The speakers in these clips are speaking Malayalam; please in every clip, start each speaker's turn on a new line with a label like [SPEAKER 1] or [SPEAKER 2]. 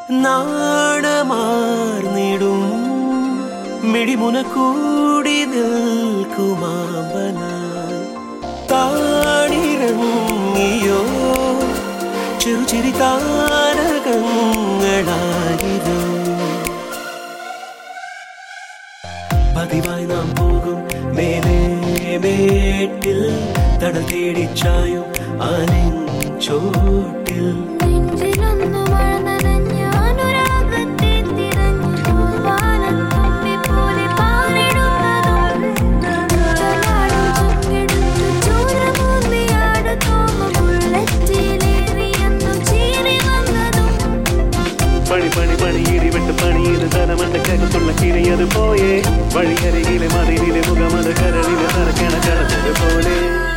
[SPEAKER 1] നാണമാർന്നിടും മിഴിമുന കൂടി നിൽക്കുമാമ്പനായി താണിറങ്ങിയോ ചെറുചിരി താരകങ്ങളായിരോ പതിവായി നാം പോകും മേലേ മേട്ടിൽ തടൽ തേടിച്ചായും ആലിഞ്ചോട്ടിൽ
[SPEAKER 2] നെഞ്ചിലൊന്നു മഴ നനഞ്ഞ അനുരാഗത്തെ തിരഞ്ഞു വാനത്തുമ്പി പോലെ പാറിടുന്നതും ചലാടും ചുക്കെടുത്തു ചൂരമൂന്നിയാടുതോമ ബുള്ളറ്റിലേറിയെന്നു ചീറി വന്നതും
[SPEAKER 3] പണി പണി പണി ഇടിവിട്ട് പണിയത് തലമണ്ടക്കകത്തുള്ള കിഴിയത് പോയേ വഴിയരികിലെ മതിലിലെ മുഖമത് കരളിലെ തറക്കണ കടന്നത് പോലെ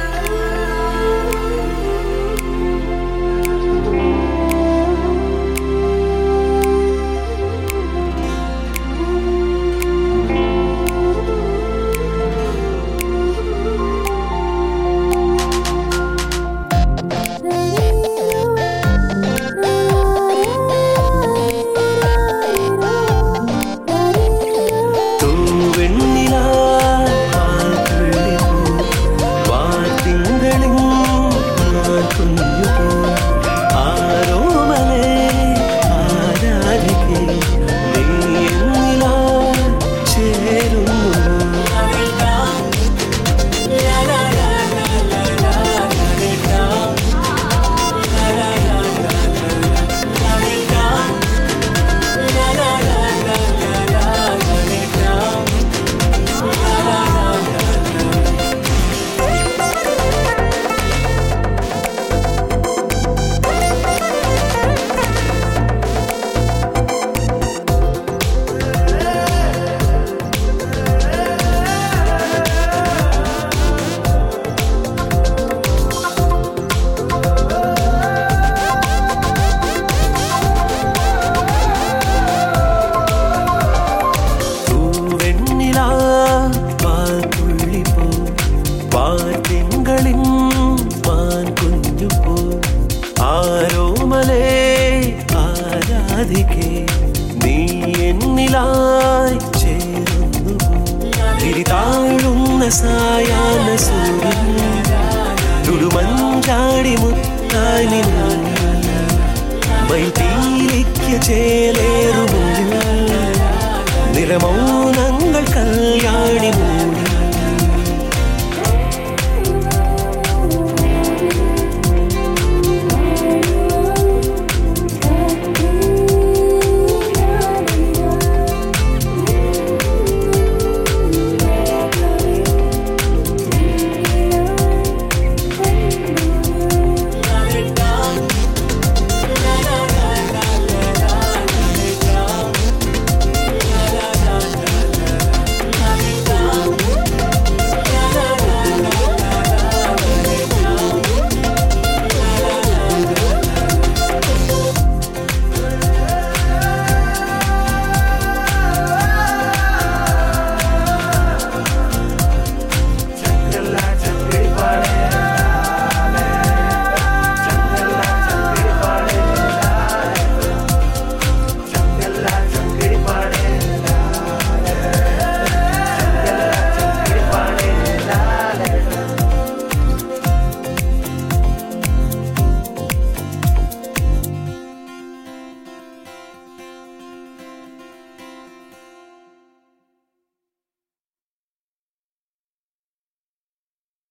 [SPEAKER 1] തൂവെണ്ണിലാ പാൽത്തുള്ളിപ്പൂ, വാർത്തിങ്കളിൻ കുഞ്ഞുപൂ, ആരോമലേ ആരാധിക്കേ, നീ എന്നിലാ ചേരുന്നു തൂവെണ്ണിലാ പാൽത്തുള്ളിപ്പൂ, വാർത്തിങ്കളിൻ മാൻകുഞ്ഞുപൂ, ആരോമലേ ആരാധിക്കേ നീ എന്നിലായി ചേരുന്നു തിരിതാഴുന്ന സായാഹ്ന സൂര്യൻ തുടുമഞ്ചാടി മുത്തായി നിന്നു മൈതീലിക്ക് ചേലേറുമുള്ളിൽ നിറമൗനങ്ങൾ കല്യാണി മുന്നിൽ